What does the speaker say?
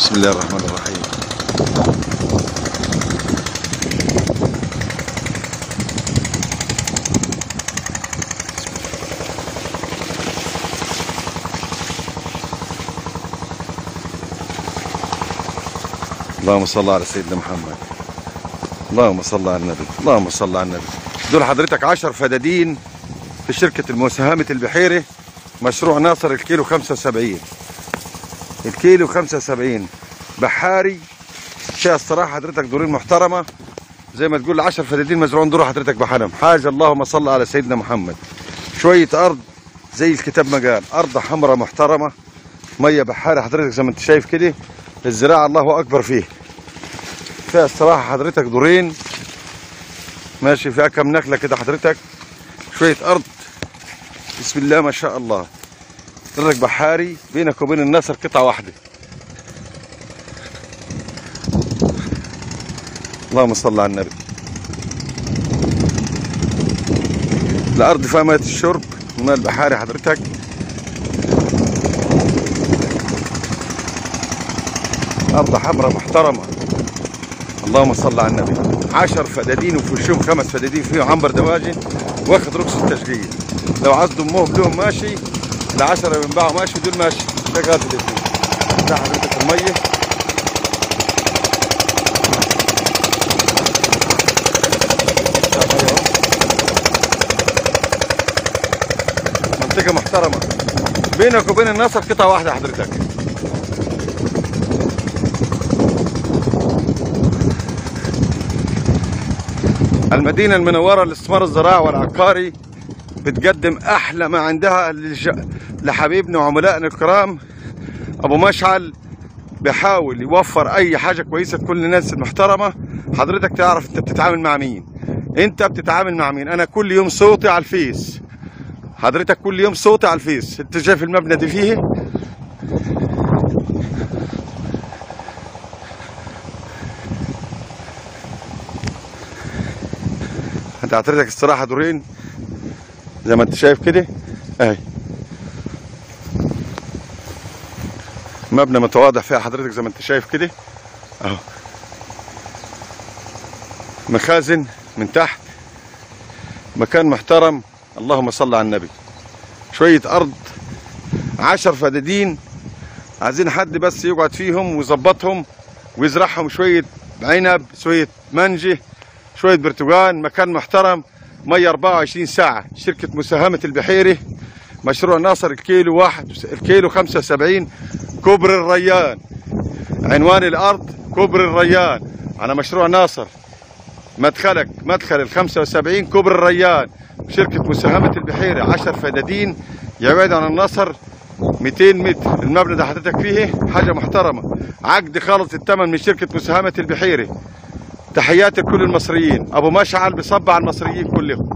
بسم الله الرحمن الرحيم اللهم صل على سيدنا محمد اللهم صل على النبي اللهم صل على النبي دول حضرتك عشر فدادين في شركة المساهمة البحيرة مشروع ناصر الكيلو 75 الكيلو 75 بحاري فيها الصراحة حضرتك دورين محترمة زي ما تقول 10 فدادين مزروعين دور حضرتك بحالهم حاجة اللهم صل على سيدنا محمد شوية أرض زي الكتاب ما قال أرض حمراء محترمة مية بحاري حضرتك زي ما أنت شايف كده الزراعة الله أكبر فيه فيها الصراحة حضرتك دورين ماشي فيها كم نخلة كده حضرتك شوية أرض بسم الله ما شاء الله حضرتك بحاري بينك وبين النصر قطعة واحدة اللهم صل على النبي الأرض فيها مية الشرب الماء البحاري حضرتك أرض حمراء محترمة اللهم صل على النبي عشر فدادين وفي وشهم خمس فدادين فيهم عنبر دواجن واخد رخصة تشغيل لو عايز ضمهم لهم ماشي العشرة بينباعوا ماشي دول ماشي شغال في الاثنين ده حضرتك المية منطقة محترمة بينك وبين النصر قطعة واحدة حضرتك المدينة المنورة للاستثمار الزراعي والعقاري بتقدم أحلى ما عندها للج- لحبيبنا وعملائنا الكرام أبو مشعل بيحاول يوفر أي حاجة كويسة لكل الناس المحترمة حضرتك تعرف أنت بتتعامل مع مين أنت بتتعامل مع مين أنا كل يوم صوتي على الفيس حضرتك كل يوم صوتي على الفيس أنت شايف المبنى دي فيه انت حضرتك الصراحه دورين زي ما انت شايف كده اهي مبنى متواضع فيها حضرتك زي ما انت شايف كده اهو مخازن من تحت مكان محترم اللهم صل على النبي شوية أرض عشر فدادين عايزين حد بس يقعد فيهم ويظبطهم ويزرعهم شوية عنب شوية منجي شوية برتقال مكان محترم مية 24 ساعة شركة مساهمة البحيري مشروع ناصر الكيلو واحد الكيلو 75 كوبري الريان عنوان الأرض كوبري الريان على مشروع ناصر مدخلك مدخل ال 75 كوبري الريان شركة مساهمة البحيرة 10 فدادين يبعد عن النصر 200 متر المبنى ده حضرتك فيه حاجة محترمة عقد خالص الثمن من شركة مساهمة البحيرة تحياتي لكل المصريين ابو مشعل بيصب على المصريين كلهم